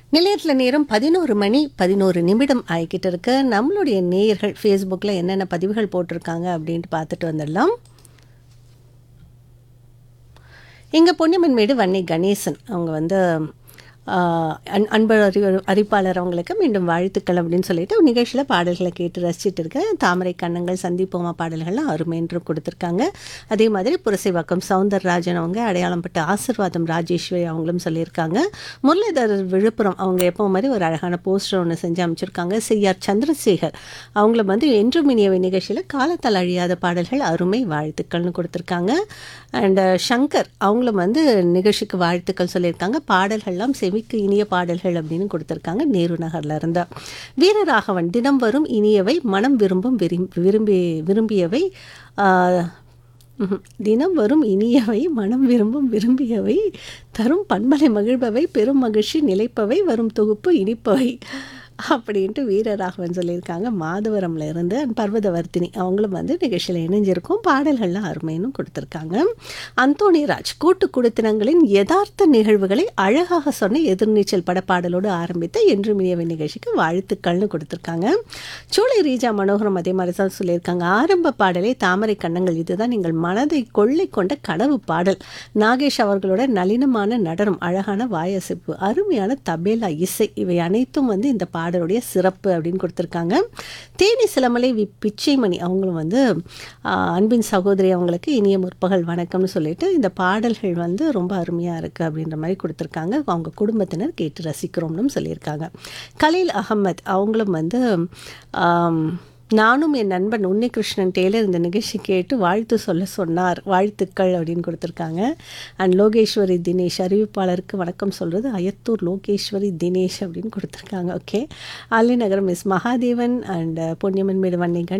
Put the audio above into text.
நிலையத்தில் நேரம் பதினோரு மணி பதினோரு நிமிடம் ஆகிக்கிட்டு இருக்கு நம்மளுடைய நேயர்கள் ஃபேஸ்புக்கில் என்னென்ன பதிவுகள் போட்டிருக்காங்க அப்படின்ட்டு பார்த்துட்டு வந்துடலாம் இங்கே பொன்னியம்மன் மேடு வன்னி கணேசன் அவங்க வந்து ஆஹ், அன் அன்பு அறி அறிப்பாளர் அவங்களுக்கு மீண்டும் வாழ்த்துக்கள் அப்படின்னு சொல்லிட்டு நிகழ்ச்சியில் பாடல்களை கேட்டு ரசிச்சிட்டு இருக்கேன் தாமரை கண்ணங்கள் சந்திப்போமா பாடல்கள்லாம் அருமை என்று கொடுத்துருக்காங்க அதே மாதிரி புரசைவாக்கம் சவுந்தரராஜன் அவங்க அடையாளம் பட்ட ஆசிர்வாதம் ராஜேஸ்வரி அவங்களும் சொல்லியிருக்காங்க முரளிதரர் விழுப்புரம் அவங்க எப்போ மாதிரி ஒரு அழகான போஸ்டர் ஒன்று செஞ்சு அமைச்சிருக்காங்க செய்யார் சந்திரசேகர் அவங்களும் வந்து என்றும் இனியவை நிகழ்ச்சியில் காலத்தால் அழியாத பாடல்கள் அருமை வாழ்த்துக்கள்னு கொடுத்துருக்காங்க அண்ட் சங்கர் அவங்களும் வந்து நிகழ்ச்சிக்கு வாழ்த்துக்கள் சொல்லியிருக்காங்க பாடல்கள்லாம் செவிக்கு இனிய பாடல்கள் அப்படின்னு கொடுத்துருக்காங்க நேரு நகர்ல இருந்து வீரராகவன் தினம் வரும் இனியவை மனம் விரும்பும் விரும்பி விரும்பி விரும்பியவை ஆஹ், ம்ஹும். தினம் வரும் இனியவை மனம் விரும்பும் விரும்பியவை தரும் பண்பலை மகிழ்பவை பெரும் மகிழ்ச்சி நிலைப்பவை வரும் தொகுப்பு இனிப்பவை அப்படின்ட்டு வீரராகவன் சொல்லியிருக்காங்க மாதவரம்ல இருந்து பர்வதவர்த்தினி அவங்களும் வந்து நிகழ்ச்சியில் இணைஞ்சிருக்கும் பாடல்கள்லாம் அருமைன்னு கொடுத்துருக்காங்க அந்தோணி ராஜ் கூட்டு குடுத்தினங்களின் யதார்த்த நிகழ்வுகளை அழகாக சொன்ன எதிர்நீச்சல் பட பாடலோடு ஆரம்பித்த என்று மினியவை நிகழ்ச்சிக்கு வாழ்த்துக்கள்னு கொடுத்துருக்காங்க சூளை ரீஜா மனோகரம் அதே மாதிரி தான் சொல்லியிருக்காங்க ஆரம்ப பாடலே தாமரை கண்ணங்கள் இதுதான் நீங்கள் மனதை கொள்ளை கொண்ட கனவு பாடல் நாகேஷ் அவர்களோட நளினமான நடனம் அழகான வாயசிப்பு அருமையான தபேலா இசை இவை அனைத்தும் வந்து இந்த பாடலுடைய சிறப்பு அப்படின்னு கொடுத்துருக்காங்க தேனி சிலமலை வி பிச்சைமணி அவங்களும் வந்து ஆஹ், அன்பின் சகோதரி அவங்களுக்கு இனிய முற்பகல் வணக்கம்னு சொல்லிட்டு இந்த பாடல்கள் வந்து ரொம்ப அருமையாக இருக்குது அப்படின்ற மாதிரி கொடுத்துருக்காங்க அவங்க குடும்பத்தினர் கேட்டு ரசிக்கிறோம்னு சொல்லியிருக்காங்க கலீல் அகமத் அவங்களும் வந்து ஆம், நானும் என் நண்பன் உன்னிகிருஷ்ணன் டெய்லர் இந்த நிகழ்ச்சி கேட்டு வாழ்த்து சொல்ல சொன்னார் வாழ்த்துக்கள் அப்படின்னு கொடுத்துருக்காங்க அண்ட் லோகேஸ்வரி தினேஷ் அறிவிப்பாளருக்கு வணக்கம் சொல்கிறது அயத்தூர் லோகேஸ்வரி தினேஷ் அப்படின்னு கொடுத்துருக்காங்க okay Alli Nagaram miss Mahadevan and Ponniamman Medu வன்னிகன்